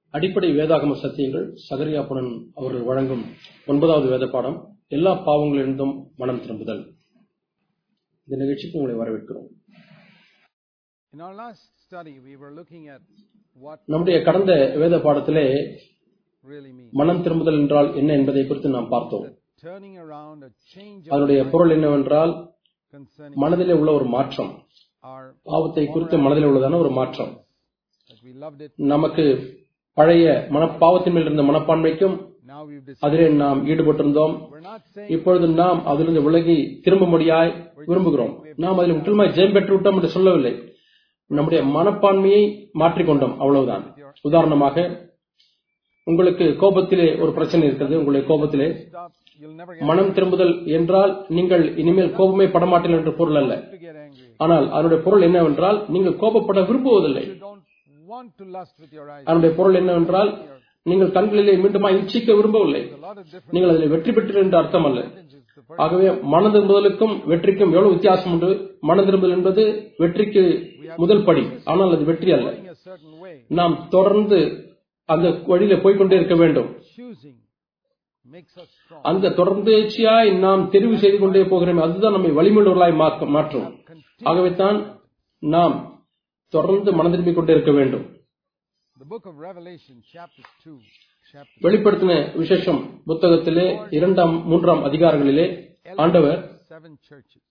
அடிப்படை வேதாகம சத்தியங்கள் சகரியா புனன் அவர்கள் வழங்கும் ஒன்பதாவது வேத பாடம் எல்லா பாவங்களிலிருந்தும் மனம் திரும்புதல் இந்த நிகழ்ச்சிக்கு உங்களை வரவேற்கிறோம் In our last study, we were looking at what நம்முடைய கடந்த வேத பாடத்திலே really means. மனம் திரும்புதல் என்றால் என்ன என்பதை குறித்து நாம் பார்த்தோம் The turning around, a change of அதனுடைய பொருள் என்னவென்றால் concerning மனதிலே உள்ள ஒரு மாற்றம் our பாவத்தை குறித்து மனதில் உள்ளதான ஒரு மாற்றம் that we loved it. நமக்கு பழைய மன பாவத்தின் மேல் இருந்த மனப்பான்மைக்கும் Now we've decided. அதிலே நாம் ஈடுபட்டிருந்தோம் We're not saying இப்பொழுது நாம் அதிலிருந்து விலகி திரும்பும்படியாய் விரும்புகிறோம் நாம் அதில் முற்றிலுமாய் ஜெயம் பெற்று விட்டோம் என்று சொல்லவில்லை நம்முடைய மனப்பான்மையை மாற்றிக்கொண்டோம் அவ்வளவுதான் உதாரணமாக உங்களுக்கு கோபத்திலே ஒரு பிரச்சனை இருக்கிறது உங்களுடைய கோபத்திலே stop. You'll never get மனம் திரும்புதல் என்றால் நீங்கள் இனிமேல் கோபமே படமாட்டீர்கள் என்ற பொருள் அல்ல to get angry. ஆனால் அதனுடைய பொருள் என்னவென்றால் நீங்கள் கோபப்பட விரும்புவதில்லை You don't want to lust with your eyes. அதனுடைய பொருள் என்னவென்றால் நீங்கள் கண்களிலே மீண்டுமா இச்சிக்க விரும்பவில்லை There's a lot of different நீங்கள் அதில் வெற்றி பெற்றீர்கள் என்று அர்த்தம் அல்ல advantages. The first ஆகவே மனம் திரும்புதலுக்கும் வெற்றிக்கும் எவ்வளவு வித்தியாசம் உண்டு மனம் திரும்புதல் என்பது வெற்றிக்கு முதல் படி ஆனால் அது வெற்றி அல்ல going a certain way, நாம் தொடர்ந்து அந்த வழியில போய்க்கொண்டே இருக்க வேண்டும் choosing makes us strong. அந்த தொடர்ந்தேச்சியாய் நாம் தெரிவு செய்து கொண்டே போகிறோம் அதுதான் நம்மை வலிமையுள்ளவர்களாய் மாற்ற- மாற்றும் ஆகவே தான் நாம் தொடர்ந்து மனம் திரும்பிக் கொண்டே இருக்க வேண்டும் The book of Revelation, chapter 2, chapter வெளிப்படுத்தின விசேஷம் புத்தகத்திலே இரண்டாம் மூன்றாம் அதிகாரங்களிலே ஆண்டவர் seven churches.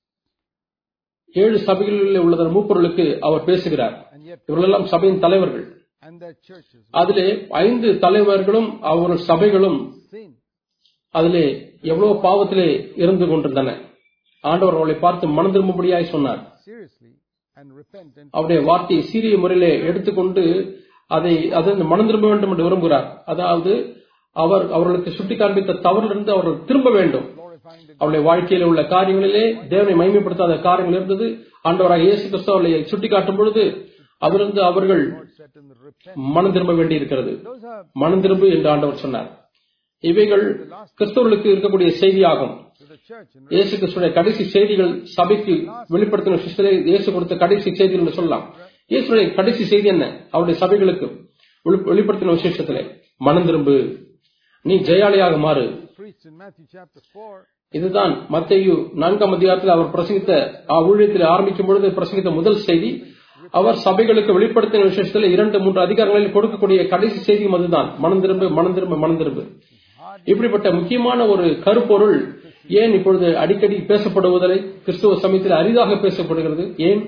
ஏழு சபைகளில் உள்ளதன் மூப்பொருளுக்கு அவர் பேசுகிறார் And yet, இவர்களெல்லாம் சபையின் தலைவர்கள் and their churches அதிலே ஐந்து தலைவர்களும் அவர்கள் சபைகளும் sin. அதிலே எவ்வளவு பாவத்திலே இருந்து கொண்டிருந்தன ஆண்டவர் அவளை பார்த்து மனம் திரும்பும்படியாய் சொன்னார் seriously and repent and அவருடைய வார்த்தையை சீரிய முறையிலே எடுத்துக்கொண்டு அதை அதை மனம் திரும்ப வேண்டும் என்று விரும்புகிறார் அதாவது அவர் அவர்களுக்கு சுட்டி காண்பித்த தவறிலிருந்து அவர்கள் திரும்ப வேண்டும் glorifying the அவருடைய வாழ்க்கையில உள்ள காரியங்களிலே தேவனை மைமைப்படுத்தாத காரியங்கள் இருந்தது ஆண்டவராக இயேசு கிறிஸ்து அவர்களை சுட்டிக்காட்டும் பொழுது அதிலிருந்து அவர்கள் Lord said in the repent. மனம் திரும்ப வேண்டி இருக்கிறது Those are மனம் திரும்பு என்று ஆண்டவர் சொன்னார் இவைகள் கிறிஸ்தவர்களுக்கு இருக்கக்கூடிய செய்தியாகும் to the church in இயேசு கிறிஸ்துடைய கடைசி செய்திகள் சபைக்கு வெளிப்படுத்தின சிஸ்டரை இயேசு கொடுத்த கடைசி செய்திகள் என்று சொல்லலாம் இயேசுடைய கடைசி செய்தி என்ன அவருடைய சபைகளுக்கு வெளி- வெளிப்படுத்தின விசேஷத்திலே மனம் திரும்பு நீ ஜெயாளியாக மாறு preached in Matthew chapter 4. இதுதான் மத்தேயு நான்காம் அதிகாரத்தில் அவர் பிரசங்கித்த ஆ, ஊழியத்தில் ஆரம்பிக்கும் பொழுது பிரசங்கித்த முதல் செய்தி அவர் சபைகளுக்கு வெளிப்படுத்தின விசேஷத்தில் இரண்டு மூன்று அதிகாரங்களில் கொடுக்கக்கூடிய கடைசி செய்தியும் அதுதான் மனம் திரும்பு மனம் திரும்பு மனம் திரும்பு இப்படிப்பட்ட முக்கியமான ஒரு கருப்பொருள் ஏன் இப்பொழுது அடிக்கடி பேசப்படுவதில்லை கிறிஸ்துவ சமயத்தில் அரிதாக பேசப்படுகிறது ஏன்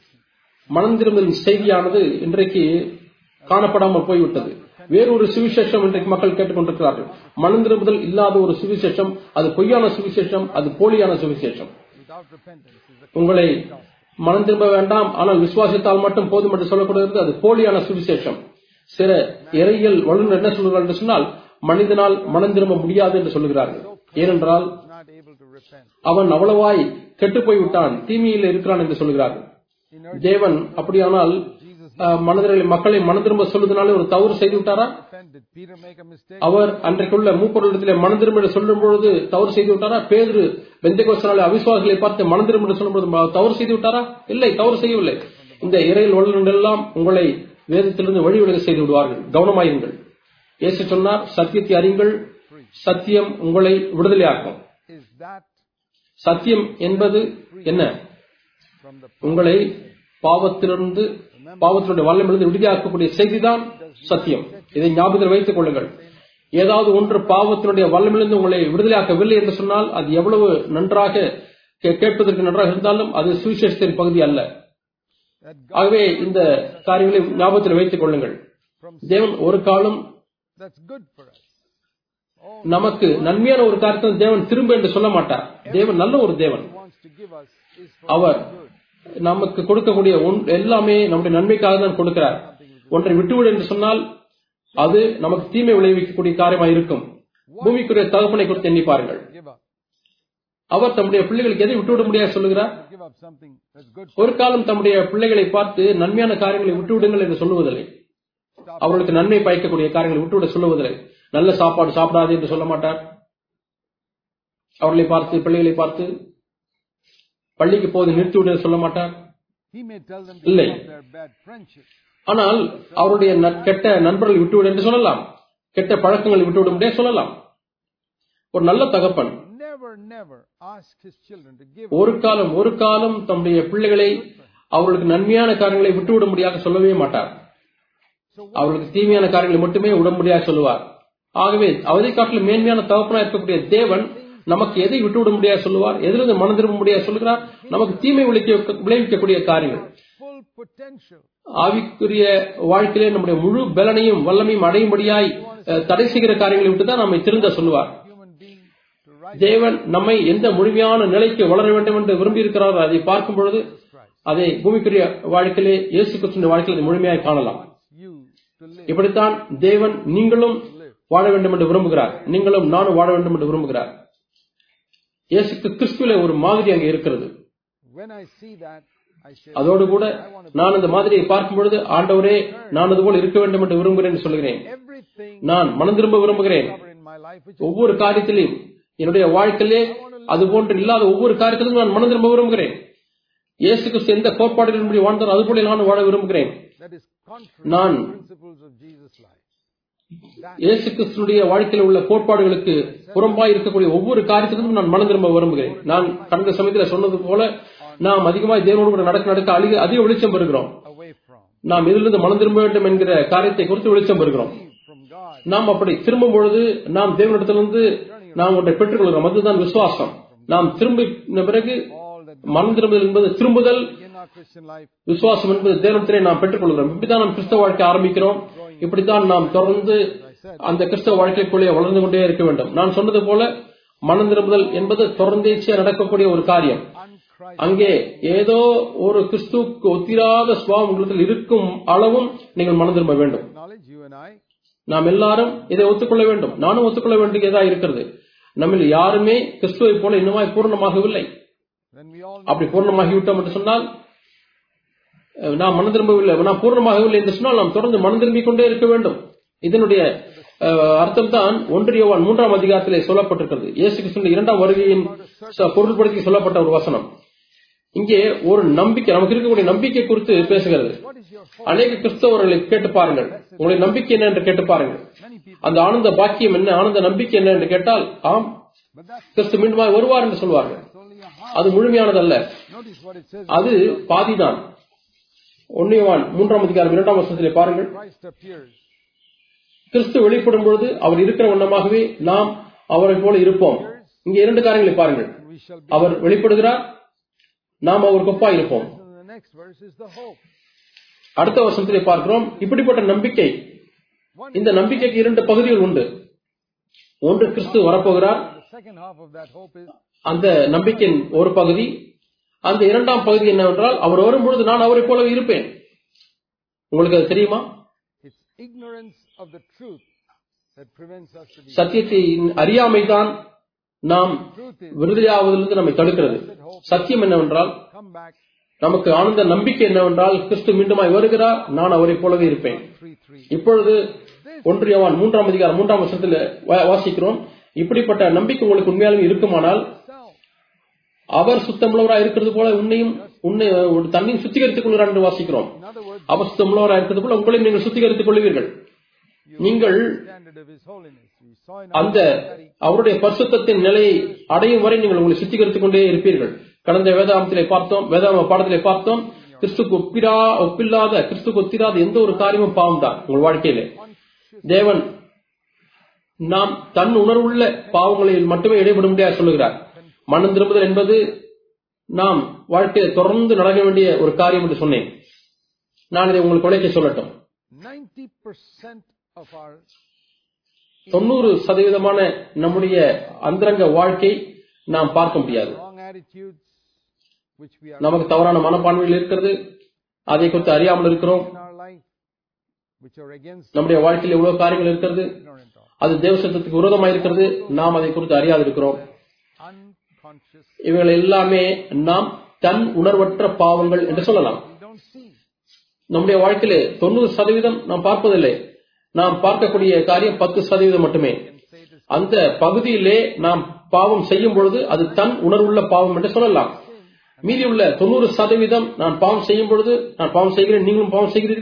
மனம் திரும்புதலின் செய்தியானது இன்றைக்கு காணப்படாமல் போய்விட்டது வேறொரு சுவிசேஷம் இன்றைக்கு மக்கள் கேட்டுக்கொண்டிருக்கிறார்கள் மனம் திரும்புதல் இல்லாத ஒரு சுவிசேஷம் அது பொய்யான சுவிசேஷம் அது போலியான சுவிசேஷம் Without repentance is a உங்களை மனம் திரும்ப வேண்டாம் ஆனால் விசுவாசித்தால் மட்டும் போதும் என்று சொல்லப்படுகிறது அது போலியான சுவிசேஷம் சில இறையியல் வல்லுநர் என்ன சொல்கிறார்கள் என்று சொன்னால் மனிதனால் மனம் திரும்ப முடியாது என்று சொல்கிறார்கள் ஏனென்றால் not able to repent. அவன் அவ்வளவாய் கெட்டு போய்விட்டான் தீமையில் இருக்கிறான் என்று சொல்கிறார்கள் In urgent தேவன் அப்படியானால் அஹ், மனிதர்களை மக்களை மனம் திரும்ப சொல்வதனாலே ஒரு தவறு செய்து விட்டாரா repent, did Peter make a mistake? அவர் அன்றைக்குள்ள மூப்பொருளிடத்திலே மனம் திரும்ப என்று சொல்லும் பொழுது தவறு செய்து விட்டாரா பேதுரு பெந்தகோஸ்தனாலே அவிசுவாசிகளை பார்த்து மனம் திரும்ப என்று சொல்லும் பொழுது ம- தவறு செய்து விட்டாரா இல்லை தவறு செய்யவில்லை இந்த இறையில் வல்லுநர்கள் எல்லாம் உங்களை வேதத்திலிருந்து வழி விலக செய்து விடுவார்கள் கவனமாயிருங்கள் இயேசு சொன்னார் சத்தியத்தை அறியுங்கள் சத்தியம் உங்களை விடுதலையாக்கும் Is that சத்தியம் என்பது என்ன from the உங்களை பாவத்திலிருந்து பாவத்தினுடைய வல்லமிலிருந்து விடுதியாக்கக்கூடிய செய்திதான் சத்தியம் இதை ஞாபகத்தில் வைத்துக் கொள்ளுங்கள் ஏதாவது ஒன்று பாவத்தினுடைய வல்லமிலிருந்து உங்களை விடுதலையாக்கவில்லை என்று சொன்னால் அது எவ்வளவு நன்றாக கே- கேட்பதற்கு நன்றாக இருந்தாலும் அது சுவிசேஷத்தின் பகுதி அல்ல that God ஆகவே இந்த காரியங்களை ஞாபகத்தில் வைத்துக் கொள்ளுங்கள் from தேவன் ஒரு காலம் that's good for us. Oh, நமக்கு நன்மையான ஒரு காரியத்தை தேவன் திரும்ப என்று சொல்ல மாட்டார் தேவன் நல்ல ஒரு தேவன் He wants to give us is for அவர் நமக்கு கொடுக்கக்கூடிய ஒன்- எல்லாமே நம்முடைய நன்மைக்காக தான் கொடுக்கிறார் ஒன்றை விட்டுவிடு என்று சொன்னால் அது நமக்கு தீமை விளைவிக்கக்கூடிய காரியமாக இருக்கும் பூமிக்குரிய தகப்பனை குறித்து எண்ணி பாருங்கள் give up. அவர் தம்முடைய பிள்ளைகளுக்கு எதை விட்டுவிட முடியாது சொல்லுகிறார் To give up something that's good ஒரு காலம் தம்முடைய பிள்ளைகளை பார்த்து நன்மையான காரியங்களை விட்டுவிடுங்கள் என்று சொல்லுவதில்லை Stop. அவர்களுக்கு நன்மை பயக்கக்கூடிய காரியங்களை விட்டுவிட சொல்லுவதில்லை நல்ல சாப்பாடு சாப்பிடாது என்று சொல்ல மாட்டார் அவர்களை பார்த்து பிள்ளைகளை பார்த்து பள்ளிக்கு போது நிறுத்திவிடு என்று சொல்ல மாட்டார் He may tell them to இல்லை. give up their bad friendship. ஆனால் அவருடைய ந- கெட்ட நண்பர்களை விட்டுவிடு என்று சொல்லலாம் கெட்ட பழக்கங்களை விட்டுவிட முடியாது சொல்லலாம் ஒரு நல்ல தகப்பன் never, never ask his children to give ஒரு காலம் ஒரு காலம் தம்முடைய பிள்ளைகளை அவர்களுக்கு நன்மையான காரியங்களை விட்டுவிட முடியாக சொல்லவே மாட்டார் So அவர்களுக்கு தீமையான காரியங்களை மட்டுமே விடும்படியாக சொல்லுவார் ஆகவே அவரை காட்டிலும் மேன்மையான தகப்பனா இருக்கக்கூடிய தேவன் நமக்கு எதை விட்டுவிட முடியாது சொல்லுவார் எதிலிருந்து மனம் திரும்ப முடியாது சொல்லுகிறார் நமக்கு தீமை விளைவிக்க விளைவிக்கக்கூடிய காரியங்கள் full potential. ஆவிக்குரிய வாழ்க்கையிலே நம்முடைய முழு பலனையும் வல்லமையும் அடையும்படியாய் அஹ், தடை செய்கிற காரியங்களை விட்டு தான் நம்மை திருந்த சொல்லுவார் Human being to rise தேவன் நம்மை எந்த முழுமையான நிலைக்கு வளர வேண்டும் என்று விரும்பி இருக்கிறாரோ அதை பார்க்கும் பொழுது Christ. அதை பூமிக்குரிய வாழ்க்கையிலே இயேசு கிறிஸ்துவின் வாழ்க்கையில் அதை முழுமையாய் காணலாம் Wants you to live. இப்படித்தான் தேவன் நீங்களும் வாழ வேண்டும் என்று விரும்புகிறார் நீங்களும் நானும் வாழ வேண்டும் என்று விரும்புகிறார் இயேசு கிறிஸ்துவிலே ஒரு மாதிரி அங்கே இருக்கிறது When I see that, I say, அதோடு கூட நான் இந்த மாதிரியை பார்க்கும் பொழுது ஆண்டவரே நான் அது போல இருக்க வேண்டும் என்று விரும்புகிறேன் என்று சொல்கிறேன் everything நான் மனம் திரும்ப விரும்புகிறேன் covered in my life, which ஒவ்வொரு காரியத்திலையும் என்னுடைய வாழ்க்கையிலே அது போன்று இல்லாத ஒவ்வொரு காரியத்திலும் நான் மனம் திரும்ப விரும்புகிறேன் இயேசு கிறிஸ்து எந்த கோட்பாடுகளின்படி வாழ்ந்தார் அது போல நான் வாழ விரும்புகிறேன் that is contrary நான் to the principles of Jesus' life. That இயேசு கிறிஸ்துடைய வாழ்க்கையில் உள்ள கோட்பாடுகளுக்கு புறம்பாய் இருக்கக்கூடிய ஒவ்வொரு காரியத்திலும் நான் மனம் திரும்ப விரும்புகிறேன் நான் கடந்த சமயத்தில் சொன்னது போல நாம் அதிகமாக தேவனோடு கூட நடக்க நடக்க அதிக அதிக வெளிச்சம் பெறுகிறோம் away from, நாம் இதிலிருந்து மனம் திரும்ப வேண்டும் என்கிற காரியத்தை குறித்து வெளிச்சம் பெறுகிறோம் receive from God, நாம் அப்படி திரும்பும் பொழுது நாம் தேவனிடத்திலிருந்து நாம் ஒன்றை பெற்றுக்கொள்கிறோம் அதுதான் விசுவாசம் நாம் திரும்பின பிறகு all that மனம் திரும்புதல் என்பது திரும்புதல் in our Christian life, விசுவாசம் என்பது தேவனத்திலே நாம் பெற்றுக்கொள்கிறோம் இப்படித்தான் நாம் கிறிஸ்தவ வாழ்க்கை ஆரம்பிக்கிறோம் இப்படித்தான் நாம் தொடர்ந்து அந்த கிறிஸ்தவ வாழ்க்கைக்குள்ளே வளர்ந்து கொண்டே இருக்க வேண்டும் நான் சொன்னது போல மனம் திரும்புதல் என்பது தொடர்ந்தேச்சியா நடக்கக்கூடிய ஒரு காரியம் unchrist, அங்கே ஏதோ ஒரு கிறிஸ்துவுக்கு ஒத்திராத சுவாவம் உங்களிடத்தில் இருக்கும் அளவும் நீங்கள் மனம் திரும்ப வேண்டும் knowledge, you and I, நாம் எல்லாரும் இதை ஒத்துக்கொள்ள வேண்டும் நானும் ஒத்துக்கொள்ள வேண்டியதா இருக்கிறது நம்மில் யாருமே கிறிஸ்துவை போல இன்னுமாய் பூர்ணமாகவில்லை then we all அப்படி பூர்ணமாகி விட்டோம் என்று சொன்னால் அஹ், நாம் மனம் திரும்பவில்லை நாம் பூர்ணமாகவில்லை என்று சொன்னால் நாம் தொடர்ந்து மனம் திரும்பிக் கொண்டே இருக்க வேண்டும் இதனுடைய அர்த்தம் தான் ஒன்றியவான் மூன்றாம் அதிகாரத்திலே சொல்லப்பட்டிருக்கிறது இயேசு கிறிஸ்துவின் இரண்டாம் வருகையின் ச- பொருள்படுத்தி சொல்லப்பட்ட ஒரு வசனம் இங்கே ஒரு நம்பிக்கை நமக்கு இருக்கக்கூடிய நம்பிக்கை குறித்து பேசுகிறது What is your hope? அநேக கிறிஸ்தவர்களை கேட்டு பாருங்கள் உங்களுடைய நம்பிக்கை என்ன என்று கேட்டு பாருங்கள் Many people, அந்த ஆனந்த பாக்கியம் என்ன ஆனந்த நம்பிக்கை என்ன என்று கேட்டால் ஆம் but that's கிறிஸ்து மீண்டும் வருவார் என்று சொல்வார்கள் only a half. அது முழுமையானதல்ல Notice what it says. அது பாதிதான் ஒன்னியவான் மூன்றாம் அதிகாரம் இரண்டாம் வருஷத்திலே பாருங்கள் Christ appears. கிறிஸ்து வெளிப்படும் பொழுது அவர் இருக்கிற வண்ணமாகவே நாம் அவரை போல இருப்போம் இங்க இரண்டு காரியங்களை பாருங்கள் and We shall be. அவர் வெளிப்படுகிறார் நாம் அவருக்கு ஒப்பாய் இருப்போம் And the next verse is the hope. அடுத்த வருஷத்திலே பார்க்கிறோம் இப்படிப்பட்ட நம்பிக்கை One, இந்த நம்பிக்கைக்கு இரண்டு பகுதிகள் உண்டு ஒன்று கிறிஸ்து வரப்போகிறார் the second half of that hope is அந்த நம்பிக்கையின் ஒரு பகுதி அந்த இரண்டாம் பகுதி என்னவென்றால் அவர் வரும்பொழுது நான் அவரை போலவே இருப்பேன் உங்களுக்கு அது தெரியுமா it's ignorance of the truth that prevents us to be. சத்தியத்தின் அறியாமைதான் நாம் Truth is விடுதலையாவதிலிருந்து நம்மை தடுக்கிறது சத்தியம் என்னவென்றால் come back நமக்கு ஆனந்த நம்பிக்கை என்னவென்றால் கிறிஸ்து மீண்டுமாய் வருகிறார் நான் அவரை போலவே இருப்பேன் 3 3. இப்பொழுது ஒன்றியவான் மூன்றாம் அதிகாரம் மூன்றாம் வருஷத்தில் வாசிக்கிறோம் இப்படிப்பட்ட நம்பிக்கை உங்களுக்கு உண்மையாலும் இருக்குமானால் Self. அவர் சுத்தமுள்ளவராய் இருக்கிறது போல உன்னையும் உன்னை ஒரு தண்ணியும் சுத்திகரித்துக் கொள்கிறார் என்று வாசிக்கிறோம் In other words, அவர் சுத்தமுள்ளவராய் இருக்கிறது போல உங்களையும் நீங்கள் சுத்திகரித்துக் கொள்வீர்கள் நீங்கள் standard of His holiness. We saw in அந்த our study அவருடைய பரிசுத்தத்தின் நிலையை அடையும் வரை நீங்கள் உங்களை சுத்திகரித்துக் கொண்டே இருப்பீர்கள் கடந்த வேதாமத்திலே பார்த்தோம் வேதாம பாடத்திலே பார்த்தோம் கிறிஸ்துக்கு ஒப்பிடா ஒப்பில்லாத கிறிஸ்துக்கு ஒத்திராத எந்த ஒரு காரியமும் பாவம் தான் உங்கள் வாழ்க்கையிலே conscious தேவன் நாம் தன் உணர்வுள்ள பாவங்களில் மட்டுமே இடைபட முடியாது சொல்லுகிறார் மனம் திரும்புதல் என்பது நாம் வாழ்க்கையை தொடர்ந்து நடக்க வேண்டிய ஒரு காரியம் என்று சொன்னேன் நான் இதை உங்களுக்கு உழைக்க சொல்லட்டும் 90% of our தொண்ணூறு சதவீதமான நம்முடைய அந்தரங்க வாழ்க்கை நாம் பார்க்க முடியாது wrong attitudes, which we are நமக்கு தவறான மனப்பான்மைகள் இருக்கிறது அதை குறித்து அறியாமல் இருக்கிறோம் in our life, which are against நம்முடைய வாழ்க்கையில் எவ்வளவு காரியங்கள் இருக்கிறது ignorant of, அது தேவசத்துக்கு விரோதமாக இருக்கிறது நாம் அதை குறித்து அறியாது இருக்கிறோம் unconscious. இவைகள் எல்லாமே நாம் தன் உணர்வற்ற பாவங்கள் என்று சொல்லலாம் We don't see. நம்முடைய வாழ்க்கையிலே தொண்ணூறு சதவீதம் நாம் பார்ப்பதில்லை நாம் பார்க்கக்கூடிய காரியம் பத்து சதவீதம் மட்டுமே Can say it is அந்த பகுதியிலே நாம் பாவம் செய்யும் பொழுது அது தன் உணர்வுள்ள பாவம் என்று சொல்லலாம் மீதி உள்ள தொண்ணூறு சதவீதம் நான் பாவம் செய்யும் பொழுது நான் பாவம் செய்கிறேன் நீங்களும் பாவம் செய்கிறீர்கள்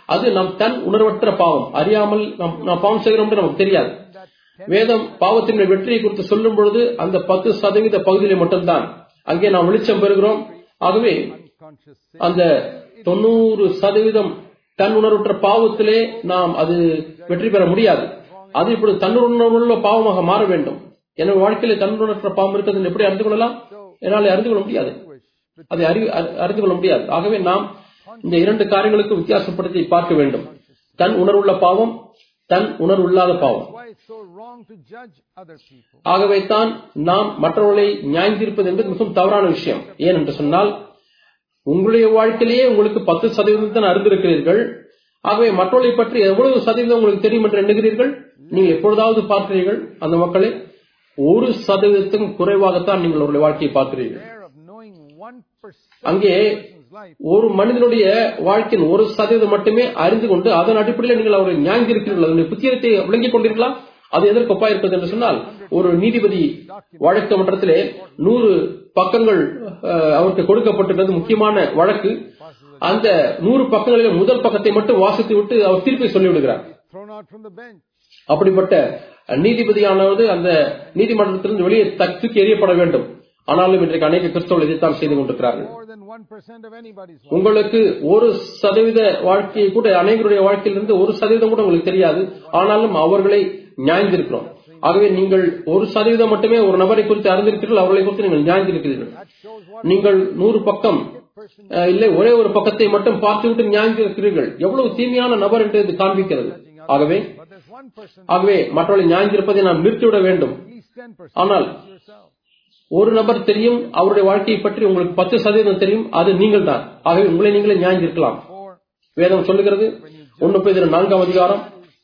அது நம் தன் உணர்வற்ற பாவம் அறியாமல் நாம் நாம் பாவம் செய்கிறோம் என்று நமக்கு தெரியாது that வேதம் பாவத்தின் வெற்றியை குறித்து சொல்லும் பொழுது அந்த பத்து சதவீத பகுதியிலே மட்டும்தான் அங்கே நாம் வெளிச்சம் பெறுகிறோம் ஆகவே unconscious sin. அந்த தொண்ணூறு சதவீதம் தன் உணர்வற்ற பாவத்திலே நாம் அது வெற்றி பெற முடியாது அது இப்பொழுது தன்னுணர்வுள்ள பாவமாக மாற வேண்டும் எனவே வாழ்க்கையிலே தன்னுணர்வற்ற பாவம் இருக்கிறது என்று எப்படி அறிந்து கொள்ளலாம் என்னால் அறிந்து கொள்ள முடியாது Distinguish அதை அறி அறி- அறிந்து கொள்ள முடியாது ஆகவே நாம் இந்த இரண்டு காரியங்களுக்கு வித்தியாசப்படுத்தி பார்க்க வேண்டும் தன் உணர்வுள்ள பாவம் தன் உணர்வுள்ளாத பாவம் why it's so wrong to judge other people. ஆகவே தான் நாம் மற்றவர்களை நியாயந்திருப்பது என்பது மிகவும் தவறான விஷயம் ஏன் என்று சொன்னால் உங்களுடைய வாழ்க்கையிலேயே உங்களுக்கு பத்து சதவீதம் தான் அறிந்திருக்கிறீர்கள் ஆகவே மற்றவர்களை பற்றி எவ்வளவு சதவீதம் உங்களுக்கு தெரியும் என்று எண்ணுகிறீர்கள் நீங்கள் எப்பொழுதாவது பார்க்கிறீர்கள் அந்த மக்களை ஒரு சதவீதத்துக்கும் குறைவாகத்தான் நீங்கள் அவருடைய வாழ்க்கையை பார்க்கிறீர்கள் Aware of knowing one percent அங்கே of a person's life. ஒரு மனிதனுடைய வாழ்க்கையின் ஒரு சதவீதம் மட்டுமே அறிந்து கொண்டு அதன் அடிப்படையில் நீங்கள் அவரை நியாயந்திருக்கிறீர்கள் அதனுடைய புத்திரத்தை விளங்கிக் கொண்டீர்களா அது எதற்கு ஒப்பா இருப்பது என்று சொன்னால் ஒரு நீதிபதி வழக்கு மன்றத்திலே நூறு பக்கங்கள் அஹ், அவருக்கு கொடுக்கப்பட்டிருக்கிறது முக்கியமான வழக்கு அந்த நூறு பக்கங்களில் முதல் பக்கத்தை மட்டும் வாசித்து விட்டு அவர் தீர்ப்பை சொல்லிவிடுகிறார் Thrown out from the bench. அப்படிப்பட்ட நீதிபதியானது அந்த நீதிமன்றத்திலிருந்து வெளியே த- தூக்கி எறியப்பட வேண்டும் ஆனாலும் இன்றைக்கு அநேக கிறிஸ்தவர்கள் இதைத்தான் செய்து கொண்டிருக்கிறார்கள் More than one percent of anybody's life. உங்களுக்கு ஒரு சதவீத வாழ்க்கையை கூட அனைவருடைய வாழ்க்கையிலிருந்து ஒரு சதவீதம் கூட உங்களுக்கு தெரியாது ஆனாலும் அவர்களை நியாயந்திருக்கிறோம் ஆகவே நீங்கள் ஒரு சதவீதம் மட்டுமே ஒரு நபரை குறித்து அறிந்திருக்கிறீர்கள் அவர்களை குறித்து நீங்கள் நியாயந்திருக்கிறீர்கள் That shows what நீங்கள் நூறு பக்கம் person அஹ், இல்லை ஒரே ஒரு பக்கத்தை மட்டும் பார்த்துவிட்டு நியாயந்திருக்கிறீர்கள் எவ்வளவு தீமையான நபர் என்று இது காண்பிக்கிறது ஆகவே but there's one person ஆகவே மற்றவர்களை நியாயந்திருப்பதை நாம் நிறுத்திவிட வேண்டும் at least ten percent ஆனால் yourself. ஒரு நபர் தெரியும் அவருடைய வாழ்க்கையை பற்றி உங்களுக்கு பத்து சதவீதம் தெரியும் அது நீங்கள் தான் ஆகவே உங்களை நீங்களே நியாயந்திருக்கலாம் Or வேதம் சொல்லுகிறது ஒன்னு பேர் நான்காம் அதிகாரம்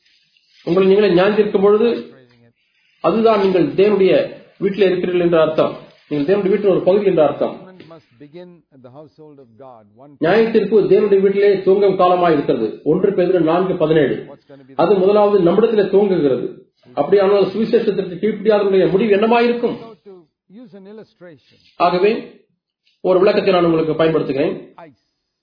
உங்களை நீங்களே நியாயந்திருக்கும் பொழுது phrasing it. அதுதான் நீங்கள் தேவனுடைய வீட்டில் இருக்கிறீர்கள் என்ற அர்த்தம் நீங்கள் தேவனுடைய வீட்டில் ஒரு பகுதி என்ற அர்த்தம் Judgment must begin at the household of God. One நியாயத்திற்கு தேவனுடைய வீட்டிலே துவங்கும் காலமாக இருக்கிறது ஒன்று பேர் நான்கு பதினேழு what's going to be அது முதலாவது நம்மிடத்திலே துவங்குகிறது அப்படியானால் சுவிசேஷத்திற்கு கீழ்ப்படியாதவருடைய முடிவு என்னமாயிருக்கும் so to use an illustration. ஆகவே ஒரு விளக்கத்தை நான் உங்களுக்கு பயன்படுத்துகிறேன் Ice.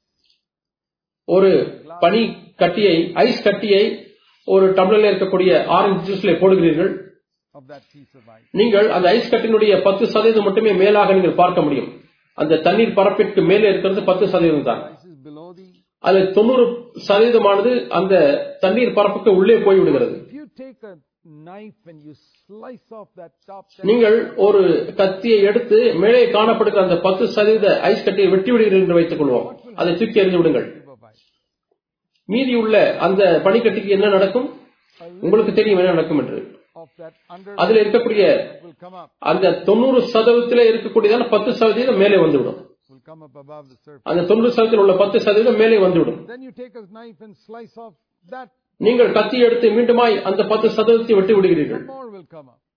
ஒரு பனி கட்டியை ஐஸ் கட்டியை ஒரு டம்ளர்ல இருக்கக்கூடிய ஆரஞ்சு ஜூஸ்ல போடுகிறீர்கள் of that piece of ice. நீங்கள் அந்த ஐஸ் கட்டினுடைய பத்து சதவீதம் மட்டுமே மேலாக நீங்கள் பார்க்க முடியும் அந்த தண்ணீர் பரப்பிற்கு மேலே இருக்கிறது பத்து சதவீதம் தான் Ice is below the. அது தொண்ணூறு சதவீதமானது அந்த தண்ணீர் பரப்புக்கு உள்ளே போய் விடுகிறது If you take a knife and you slice off that top, நீங்கள் ஒரு கத்தியை எடுத்து மேலே காணப்படுகிற அந்த பத்து சதவீத ஐஸ் கட்டியை வெட்டி விடுகிறீர்கள் என்று வைத்துக் கொள்வோம் அதை தூக்கி எறிந்து விடுங்கள் cube of ice. மீதி உள்ள அந்த பனிக்கட்டிக்கு என்ன நடக்கும் உங்களுக்கு தெரியும் என்ன நடக்கும் என்று Of that under அதுல இருக்கக்கூடிய will come up, அந்த தொண்ணூறு சதவீதத்திலே இருக்கக்கூடியதான பத்து சதவீதம் மேலே வந்துவிடும் will come up above the surface. அந்த தொண்ணூறு சதவீதத்தில் உள்ள பத்து சதவீதம் மேலே வந்துவிடும் Then you take a knife and slice off that. நீங்கள் கத்தி எடுத்து மீண்டுமாய் அந்த பத்து சதவீதத்தை வெட்டி விடுகிறீர்கள் More will come up.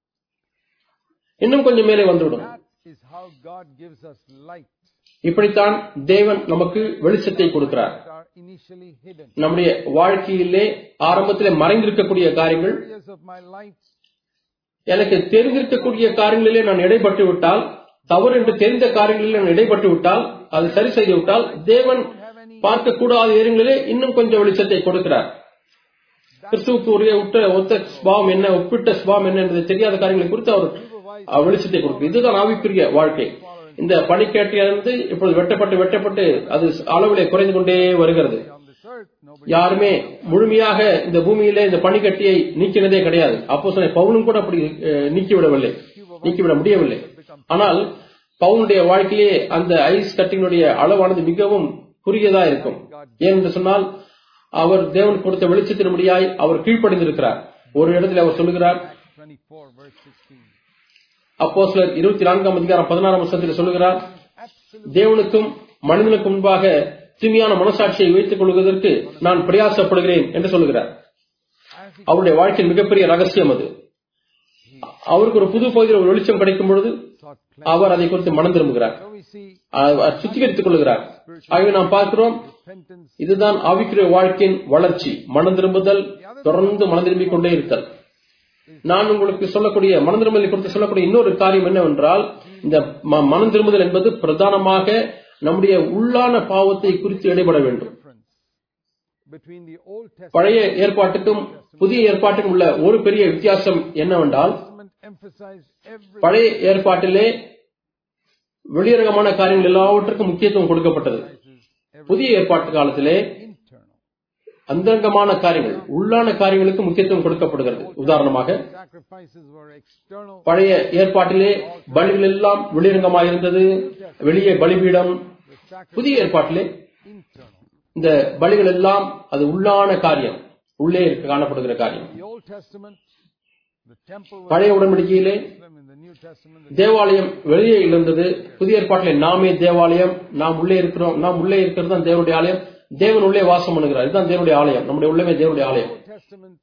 இன்னும் கொஞ்சம் மேலே வந்துவிடும் That is how God gives us light இப்படித்தான் தேவன் நமக்கு வெளிச்சத்தை கொடுக்கிறார் that are initially hidden. நம்முடைய வாழ்க்கையிலே ஆரம்பத்திலே மறைந்திருக்கக்கூடிய காரியங்கள் Areas of my life எனக்கு தெரிந்திருக்கக்கூடிய காரியங்களிலே நான் இடைப்பட்டு விட்டால் தவறு என்று தெரிந்த காரியங்களிலே நான் இடைப்பட்டு விட்டால் அது சரி செய்து விட்டால் தேவன் பார்க்கக்கூடாத ஏரியங்களிலே இன்னும் கொஞ்சம் வெளிச்சத்தை கொடுக்கிறார் கிறிஸ்துவுக்கு உரிய உட்ட ஒத்த சுபாவம் என்ன ஒப்பிட்ட சுபாவம் என்ன என்பதை தெரியாத காரியங்களை குறித்து அவர் அவர் வெளிச்சத்தை கொடுக்கிறார் இதுதான் ஆவிக்குரிய வாழ்க்கை இந்த பனிக்கட்டியிலிருந்து இப்பொழுது வெட்டப்பட்டு வெட்டப்பட்டு அது அளவிலே குறைந்து கொண்டே வருகிறது on this earth, nobody. யாருமே முழுமையாக இந்த பூமியிலே இந்த பனிக்கட்டியை நீக்கினதே கிடையாது அப்போ பவுனும் கூட அப்படி அஹ், நீக்கிவிடவில்லை நீக்கிவிட முடியவில்லை ஆனால் பவுனுடைய வாழ்க்கையிலே அந்த ஐஸ் கட்டினுடைய அளவானது மிகவும் குறுகியதா இருக்கும் ஏனென்று சொன்னால் அவர் தேவன் கொடுத்த வெளிச்சத்தின்படியாய் அவர் கீழ்ப்படிந்திருக்கிறார் ஒரு இடத்துல அவர் சொல்லுகிறார் 24, verse 16. அப்போ சிலர் இருபத்தி நான்காம் அதிகாரம் பதினாறாம் வருஷத்தில் சொல்லுகிறார் தேவனுக்கும் மனிதனுக்கும் முன்பாக தூய்மையான மனசாட்சியை வைத்துக் கொள்வதற்கு நான் பிரயாசப்படுகிறேன் என்று சொல்லுகிறார் As he அவருடைய வாழ்க்கையின் மிகப்பெரிய ரகசியம் அது அவருக்கு ஒரு புது பகுதியில் ஒரு வெளிச்சம் கிடைக்கும் பொழுது sought cleansing. அவர் அதை குறித்து மனம் திரும்புகிறார் So we see அவர் சுத்திகரித்துக் கொள்கிறார் ஆகவே நாம் பார்க்கிறோம் repentance. இதுதான் ஆவிக்குரிய வாழ்க்கையின் வளர்ச்சி மனம் திரும்புதல் தொடர்ந்து மனம் திரும்பிக் கொண்டே இருத்தல் நான் உங்களுக்கு சொல்லக்கூடிய மனம் திரும்பலை குறித்து சொல்லக்கூடிய இன்னொரு காரியம் என்னவென்றால் இந்த ம- மனம் திரும்புதல் என்பது பிரதானமாக நம்முடைய உள்ளான பாவத்தை குறித்து இடைபட வேண்டும் Difference between the Old Testament பழைய ஏற்பாட்டுக்கும் புதிய ஏற்பாட்டுக்கும் உள்ள ஒரு பெரிய வித்தியாசம் என்னவென்றால் emphasized every பழைய ஏற்பாட்டிலே வெளியரங்கமான காரியங்கள் எல்லாவற்றுக்கும் முக்கியத்துவம் கொடுக்கப்பட்டது every புதிய ஏற்பாட்டு காலத்திலே internal அந்தரங்கமான காரியங்கள் உள்ளான காரியங்களுக்கு முக்கியத்துவம் கொடுக்கப்படுகிறது உதாரணமாக sacrifices were external பழைய ஏற்பாட்டிலே பலிகள் எல்லாம் வெளியரங்கமாக இருந்தது வெளியே பலிபீடம் the sacrifice புதிய ஏற்பாட்டிலே internal இந்த பலிகள் எல்லாம் அது உள்ளான காரியம் உள்ளே இருக்க காணப்படுகிற காரியம் the Old Testament the temple was பழைய உடன்படிக்கையிலே Jerusalem in the New Testament the தேவாலயம் வெளியே இருந்தது புதிய ஏற்பாட்டிலே நாமே தேவாலயம் நாம் உள்ளே இருக்கிறோம் நாம் உள்ளே இருக்கிறது தான் தேவனுடைய ஆலயம் தேவன் உள்ளே வாசம் பண்ணுகிறார் இதுதான் தேவனுடைய ஆலயம் நம்முடைய உள்ளமே தேவனுடைய ஆலயம் Old Testament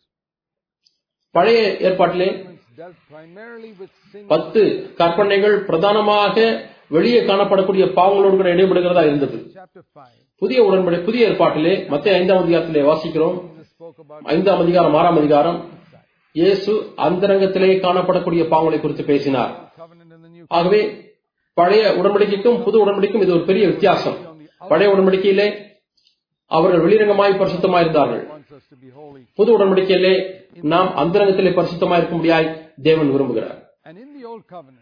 பழைய ஏற்பாட்டிலே dealt primarily with sin பத்து கற்பனைகள் பிரதானமாக வெளியே காணப்படக்கூடிய பாவங்களோடு கூட இடைபடுகிறதா இருந்தது chapter 5 புதிய உடன்படி புதிய ஏற்பாட்டிலே மத்திய ஐந்தாம் அதிகாரத்திலே வாசிக்கிறோம் Jesus spoke about ஐந்தாம் அதிகாரம் ஆறாம் அதிகாரம் இயேசு அந்தரங்கத்திலே காணப்படக்கூடிய பாவங்களை குறித்து பேசினார் covenant in the New ஆகவே பழைய உடன்படிக்கைக்கும் புது உடன்படிக்கும் இது ஒரு பெரிய வித்தியாசம் பழைய உடன்படிக்கையிலே அவர்கள் வெளிரங்கமாய் பரிசுத்தமாய் இருந்தார்கள் wants us to be holy புது உடன்படிக்கையிலே நாம் அந்தரங்கத்திலே பரிசுத்தமாய் இருக்கும்படியாய் தேவன் விரும்புகிறார் and in the Old Covenant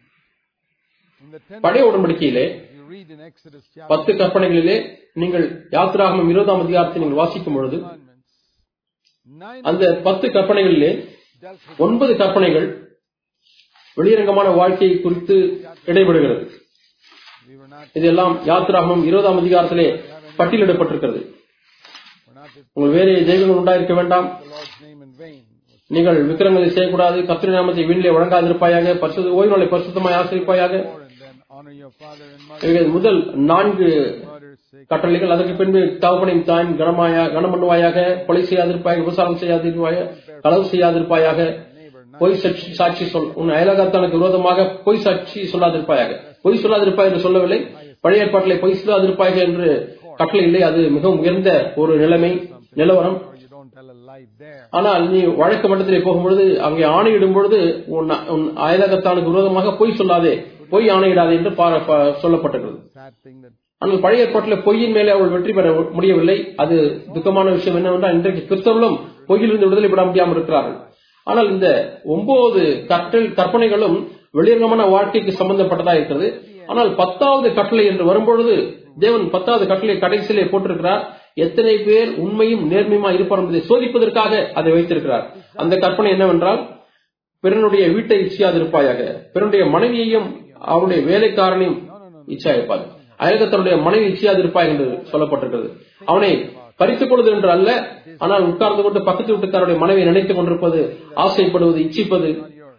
in the ten பழைய உடன்படிக்கையிலே you read in Exodus chapter பத்து கற்பனைகளிலே நீங்கள் யாத்திராகமம் இருபதாம் அதிகாரத்தை நீங்கள் வாசிக்கும் பொழுது commandments nine அந்த பத்து கற்பனைகளிலே dealt with ஒன்பது கற்பனைகள் வெளியரங்கமான வாழ்க்கையை குறித்து இடைபடுகிறது we were not இதெல்லாம் யாத்திராகமம் இருபதாம் அதிகாரத்திலே பட்டியலிடப்பட்டிருக்கிறது we're not with உங்கள் வேறு தெய்வங்கள் உண்டாயிருக்க வேண்டாம் the Lord's name in vain was நீங்கள் விக்கிரங்களை செய்யக்கூடாது கத்திரி நாமத்தை வீணிலே வழங்காதிருப்பாயாக பரிசு ஓய்வு நாளை பரிசுத்தமாய் ஆசிரிப்பாயாக four and then honor your father and mother இவைகள் முதல் நான்கு mother's sake கட்டளைகள் அதற்கு பின்பு தகப்பனையும் தாயின் கனமாயா கனம் பண்ணுவாயாக கொலை செய்யாதிருப்பாயாக விபசாரம் செய்யாதிருப்பாயாக களவு செய்யாதிருப்பாயாக neighbor பொய் சாட்சி சாட்சி சொல் உன் அயலகத்தானுக்கு விரோதமாக பொய் சாட்சி சொல்லாதிருப்பாயாக பொய் சொல்லாதிருப்பாய் என்று சொல்லவில்லை பழைய ஏற்பாட்டிலே பொய் சொல்லாதிருப்பாயாக என்று கட்டளை இல்லை அது மிகவும் உயர்ந்த ஒரு நிலைமை நிலவரம் or you don't tell a lie there ஆனால் நீ வழக்கு மட்டத்திலே போகும்பொழுது அங்கே ஆணையிடும் பொழுது உன் உன் அயலகத்தானுக்கு விரோதமாக பொய் சொல்லாதே பொய் ஆணையிடாதே என்று பார- ப- சொல்லப்பட்டிருக்கிறது sad thing that ஆனால் பழைய ஏற்பாட்டில் பொய்யின் மேலே அவள் வெற்றி பெற முடியவில்லை அது துக்கமான விஷயம் என்னவென்றால் இன்றைக்கு கிறிஸ்தவர்களும் பொய்யிலிருந்து விடுதலை பெற முடியாமல் இருக்கிறார்கள் ஆனால் இந்த ஒன்பது கற்றல் கற்பனைகளும் வெளியரங்கமான வாழ்க்கைக்கு சம்பந்தப்பட்டதா இருக்கிறது ஆனால் பத்தாவது கட்டளை என்று வரும்பொழுது தேவன் பத்தாவது கட்டளை கடைசியிலே போட்டிருக்கிறார் எத்தனை பேர் உண்மையும் நேர்மையுமா இருப்பார் என்பதை சோதிப்பதற்காக அதை வைத்திருக்கிறார் அந்த கற்பனை என்னவென்றால் பிறனுடைய வீட்டை இச்சையாதிருப்பாயாக பிறனுடைய மனைவியையும் அவருடைய வேலைக்காரனையும் இச்சாயிருப்பார் அயலகத்தனுடைய மனைவி இச்சையாதிருப்பாய் என்று சொல்லப்பட்டிருக்கிறது அவனை பறித்துக் கொள்வது என்று அல்ல ஆனால் உட்கார்ந்து கொண்டு பக்கத்து வீட்டுக்காரருடைய மனைவியை நினைத்துக் கொண்டிருப்பது ஆசைப்படுவது இச்சிப்பது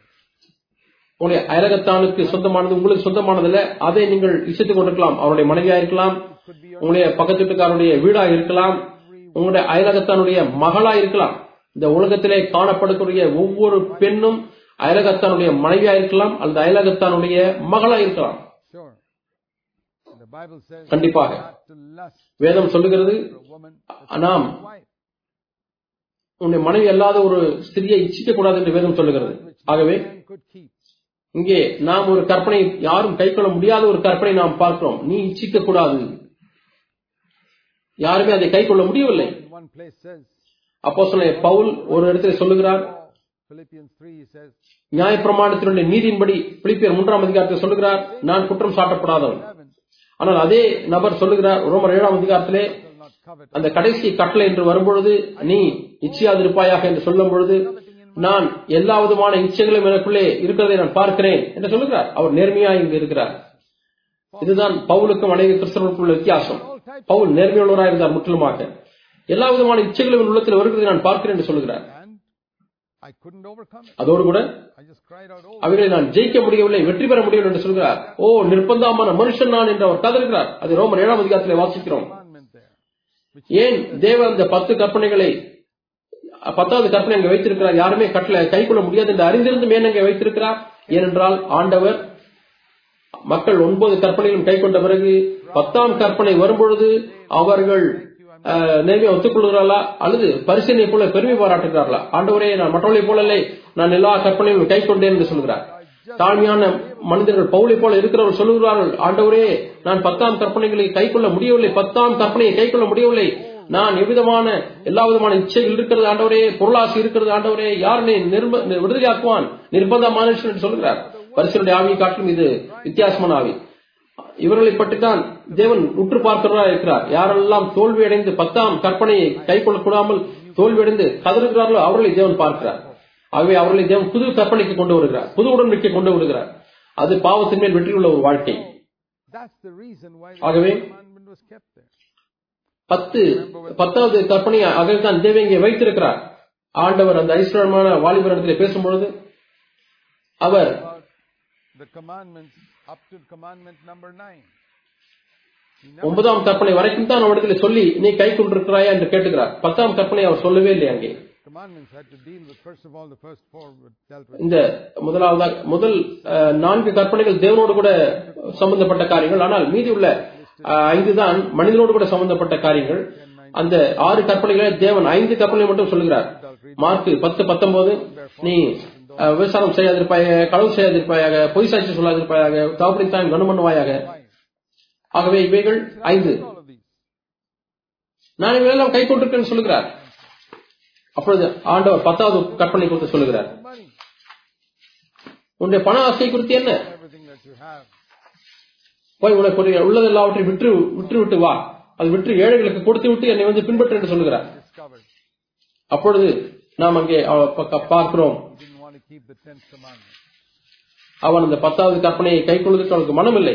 உங்களுடைய அயலகத்தானுக்கு சொந்தமானது உங்களுக்கு சொந்தமானதல்ல அதை நீங்கள் இசைத்துக் கொண்டிருக்கலாம் அவருடைய மனைவியா இருக்கலாம் உங்களுடைய பக்கத்து வீட்டுக்காரருடைய வீடா இருக்கலாம் உங்களுடைய அயலகத்தானுடைய மகளா இருக்கலாம் இந்த உலகத்திலே காணப்படக்கூடிய ஒவ்வொரு பெண்ணும் அயலகத்தானுடைய மனைவியா இருக்கலாம் அல்லது அயலகத்தானுடைய மகளா இருக்கலாம் sure the Bible says கண்டிப்பாக not to lust வேதம் சொல்லுகிறது for a woman நாம் wife உன்னுடைய மனைவி அல்லாத ஒரு ஸ்திரியை இச்சிக்க கூடாது என்று வேதம் சொல்லுகிறது ஆகவே man could keep இங்கே நாம் ஒரு கற்பனை யாரும் கைக்கொள்ள முடியாத ஒரு கற்பனை நாம் பார்க்கிறோம் நீ இச்சிக்க கூடாது யாருமே அதை கைக்கொள்ள முடியவில்லை in one place says அப்போ பவுல் ஒரு இடத்துல சொல்லுகிறார் Philippians 3 he says நியாயப்பிரமாணத்தினுடைய நீதியின்படி பிலிப்பியர் மூன்றாம் அதிகாரத்தில் சொல்லுகிறார் நான் குற்றம் சாட்டப்படாதவன் 11 ஆனால் அதே நபர் சொல்லுகிறார் ரோமர் ஏழாம் அதிகாரத்திலே shall not covet அந்த கடைசி கட்டளை என்று வரும்பொழுது நீ இச்சையாதிருப்பாயாக என்று சொல்லும் பொழுது நான் எல்லா விதமான இச்சைகளும் எனக்குள்ளே இருக்கிறதை நான் பார்க்கிறேன் என்று சொல்லுகிறார் அவர் நேர்மையா இங்கு இருக்கிறார் இதுதான் பவுலுக்கும் அநேக கிறிஸ்தவர்களுக்குள்ள வித்தியாசம் பவுல் நேர்மையுள்ளவராக இருந்தார் முற்றிலுமாக எல்லா விதமான இச்சைகளும் என் உள்ளத்தில் வருகிறதை நான் பார்க்கிறேன் என்று சொல்லுகிறார் and I couldn't overcome it அதோடு கூட I just cried out oh அவைகளை நான் ஜெயிக்க முடியவில்லை வெற்றி பெற முடியவில்லை என்று சொல்கிறார் ஓ நிர்பந்தமான மனுஷன் நான் என்று அவர் கதறுகிறார் அது ரோமர் ஏழாம் அதிகாரத்திலே வாசிக்கிறோம் commandment there which ஏன் தேவன் அந்த பத்து கற்பனைகளை பத்தாவது கற்பனை அங்கே வைத்திருக்கிறார் யாருமே கட்டளை கைக்கொள்ள முடியாது என்று அறிந்திருந்தும் ஏன் அங்கே வைத்திருக்கிறார் ஏனென்றால் ஆண்டவர் மக்கள் ஒன்பது கற்பனைகளும் கை கொண்ட பிறகு பத்தாம் கற்பனை வரும்பொழுது அவர்கள் அஹ், நேர்மையை ஒத்துக்கொள்கிறார்களா அல்லது பரிசீலனை போல பெருமை பாராட்டுகிறார்களா ஆண்டவரே நான் மற்றவர்களை போலல்ல நான் எல்லா கற்பனைகளும் கை கொண்டேன் என்று சொல்கிறார் தாழ்மையான மனிதர்கள் பவுலை போல இருக்கிறவர்கள் சொல்லுகிறார்கள் ஆண்டவரே நான் பத்தாம் கற்பனைகளை கை கொள்ள முடியவில்லை பத்தாம் கற்பனையை கை கொள்ள முடியவில்லை நான் எவ்விதமான எல்லா விதமான இச்சைகள் இருக்கிறது ஆண்டவரே பொருளாசை இருக்கிறது ஆண்டவரே யாருனை நிர்ப விடுதலையாக்குவான் நிர்பந்தமான விஷயம் என்று சொல்கிறார் பரிசுடைய ஆவியை காட்டும் இது வித்தியாசமான ஆவி இவர்களை பற்றித்தான் தேவன் உற்று பார்க்கிறதா இருக்கிறார் யாரெல்லாம் தோல்வி அடைந்து பத்தாம் கற்பனையை கை கொள்ளக்கூடாமல் தோல்வி அடைந்து கதறுகிறார்களோ அவர்களை தேவன் பார்க்கிறார் ஆகவே அவர்களை தேவன் புது கற்பனைக்கு கொண்டு வருகிறார் புது உடன்படிக்கை கொண்டு வருகிறார் அது பாவத்தின் மேல் வெற்றியுள்ள ஒரு வாழ்க்கை That's the reason why the ஆகவே commandment was kept there. பத்து பத்தாவது கற்பனையை அதைத்தான் தேவன் இங்கே வைத்திருக்கிறார் ஆண்டவர் அந்த ஐஸ்வரமான வாலிபர் இடத்திலே பேசும்பொழுது அவர் About the commandments up to commandment number nine. He never ஒன்பதாம் கற்பனை வரைக்கும் தான் அவரிடத்தில் சொல்லி நீ கை கொண்டிருக்கிறாயா என்று கேட்டுக்கிறார் பத்தாம் கற்பனை அவர் சொல்லவே இல்லை அங்கே commandments had to deal with first of all the first four were dealt with இந்த முதலாவதாக முதல் அஹ், நான்கு கற்பனைகள் தேவனோடு கூட சம்பந்தப்பட்ட காரியங்கள் ஆனால் மீதி உள்ள அஹ், ஐந்து தான் மனிதனோடு கூட சம்பந்தப்பட்ட காரியங்கள் அந்த ஆறு கற்பனைகளை தேவன் ஐந்து கற்பனை மட்டும் சொல்கிறார் மார்க் பத்து பத்தொன்பது நீ அஹ், விபச்சாரம் செய்யாதிருப்பாயாக களவு செய்யாதிருப்பாயாக பொய் சாட்சி சொல்லாதிருப்பாயாக தாப்படி தான் கனம் பண்ணுவாயாக ஆகவே இவைகள் ஐந்து all of these. நான் இவையெல்லாம் கை கொண்டிருக்கேன்னு சொல்லுகிறார் அப்பொழுது ஆண்டவர் பத்தாவது கற்பனை குறித்து சொல்லுகிறார் Money, உன்னுடைய பண ஆசை குறித்து என்ன everything that you have. போய் உனக்கு ஒரு உள்ளது எல்லாவற்றையும் விற்று விற்று விட்டு வா அது விற்று ஏழைகளுக்கு கொடுத்து விட்டு என்னை வந்து பின்பற்று என்று சொல்லுகிறார் Discovered. அப்பொழுது நாம் அங்கே அவ- பக்க- பார்க்கிறோம் He didn't want to keep the tenth commandment. அவன் அந்த பத்தாவது கற்பனையை கை கொள்வதற்கு அவனுக்கு மனமில்லை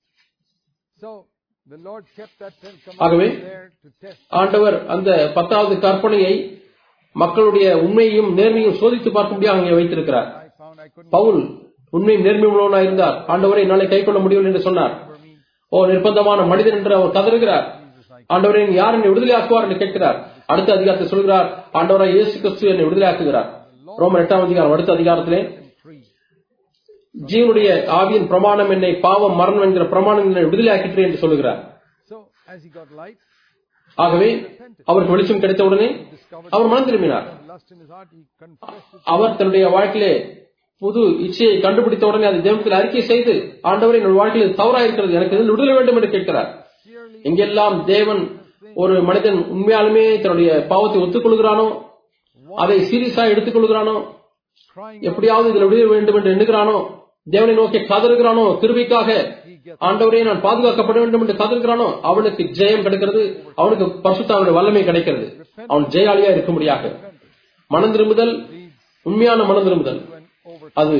So the Lord kept that tenth ஆகவே, commandment there to test. ஆண்டவர் அந்த பத்தாவது கற்பனையை மக்களுடைய உண்மையையும் நேர்மையும் சோதித்து பார்க்கும்படியாக அங்கே வைத்திருக்கிறார் I found I couldn't Pavul உண்மையும் நேர்மை உள்ளவனாக இருந்தார் ஆண்டவரை என்னாலே கை கொள்ள முடியவில்லை என்று சொன்னார் for me. ஓ நிர்பந்தமான மனிதன் என்று அவர் கதறுகிறார் Jesus, I ஆண்டவரே நீ யார் என்னை விடுதலையாக்குவார் என்று கேட்கிறார் அடுத்த அதிகாரத்தை சொல்கிறார் ஆண்டவராய் இயேசு கிறிஸ்து என்னை விடுதலையாக்குகிறார் ரோமர் எட்டாம் அதிகாரம் அடுத்த அதிகாரத்திலே am free. ஜீவனுடைய ஆவியின் பிரமாணம் என்னை பாவம் மரணம் என்கிற பிரமாணம் என்னை விடுதலையாக்கிற்று என்று சொல்லுகிறார் So as he got light, ஆகவே அவருக்கு வெளிச்சம் கிடைத்தவுடனே discovered அவர் மனம் திரும்பினார் lust in his heart, he confessed it. அவர் தன்னுடைய வாழ்க்கையிலே புது இச்சையை கண்டுபிடித்த உடனே அதை தேவத்தில் அறிக்கை செய்து ஆண்டவரை என்னுடைய வாழ்க்கையில் இது தவறா இருக்கிறது எனக்கு இதில் விடுதலை வேண்டும் என்று கேட்கிறார் Sincerely, எங்கெல்லாம் தேவன் ஒரு மனிதன் உண்மையாலுமே தன்னுடைய பாவத்தை ஒத்துக்கொள்கிறானோ அதை சீரியஸா எடுத்துக்கொள்கிறானோ crying எப்படியாவது இதில் விடுதலை வேண்டும் என்று எண்ணுகிறானோ தேவனை நோக்கி கதறுகிறானோ கிருபைக்காக ஆண்டவரே நான் பாதுகாக்கப்பட வேண்டும் என்று கதறுகிறானோ அவனுக்கு ஜெயம் கிடைக்கிறது அவனுக்கு பரிசுத்தாவுடைய வல்லமை கிடைக்கிறது அவன் ஜெயாளியா இருக்கும்படியாக மனம் திரும்புதல் உண்மையான மனம் திரும்புதல் when over அது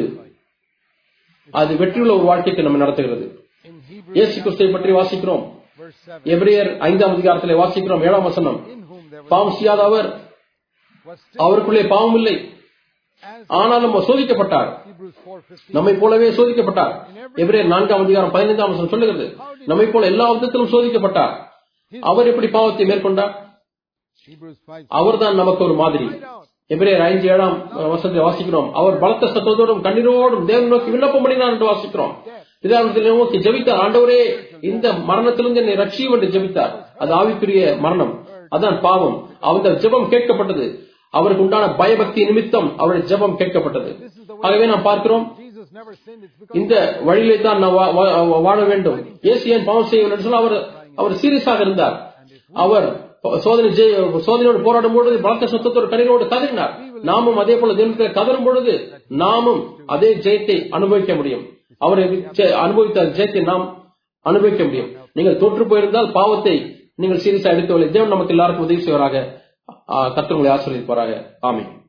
அது வெற்றியுள்ள ஒரு வாழ்க்கைக்கு நம்ம நடத்துகிறது in Hebrews இயேசு கிறிஸ்துவை பற்றி வாசிக்கிறோம் verse 7, எபிரேயர் ஐந்தாம் அதிகாரத்திலே வாசிக்கிறோம் ஏழாம் வசனம் in whom there was, பாவம் செய்யாத அவர் was still அவருக்குள்ளே பாவம் இல்லை as ஆனாலும் அவர் சோதிக்கப்பட்டார் Hebrews 4.15, நம்மை போலவே சோதிக்கப்பட்டார் எபிரேயர் நான்காம் அதிகாரம் பதினைந்தாம் வசனம் சொல்லுகிறது நம்மை போல எல்லா விதத்திலும் சோதிக்கப்பட்டார் அவர் எப்படி பாவத்தை மேற்கொண்டார் Hebrews 5, அவர்தான் நமக்கு ஒரு மாதிரி cried out, எபிரேயர் ஐந்து ஏழாம் வசனத்தை வாசிக்கிறோம் அவர் பலத்த சத்தத்தோடும் கண்ணீரோடும் தேவன் நோக்கி விண்ணப்பம் பண்ணினார் என்று வாசிக்கிறோம் பிதாவிடத்தில் நோக்கி ஜெபித்தார் ஆண்டவரே இந்த மரணத்திலிருந்து என்னை ரட்சியும் என்று ஜெபித்தார் அது ஆவிக்குரிய மரணம் அதான் பாவம் அந்த ஜெபம் கேட்கப்பட்டது அவருக்கு உண்டான பயபக்தி நிமித்தம் அவருடைய ஜெபம் கேட்கப்பட்டது ஆகவே நாம் பார்க்கிறோம் Jesus never sinned, it's because இந்த வழியிலே தான் நான் வா- வா- வாழ வேண்டும் இயேசு ஏன் பாவம் செய்யவில்லை என்று சொன்னால் அவர் அவர் சீரியஸாக இருந்தார் அவர் சோதனை ஜெய- சோதனையோடு போராடும் பொழுது பலத்த சத்தத்தோடு கண்ணீரோடு கதறினார் நாமும் அதே போல தேவனத்தில் கதறும் பொழுது நாமும் அதே ஜெயத்தை அனுபவிக்க முடியும் அவரை ஜெ- அனுபவித்த ஜெயத்தை நாம் அனுபவிக்க முடியும் நீங்கள் தோற்று போயிருந்தால் பாவத்தை நீங்கள் சீரியஸா எடுக்கவில்லை தேவன் நமக்கு எல்லாருக்கும் உதவி செய்வராக கத்திரங்களை ஆசிரியப்பாராக ஆமென்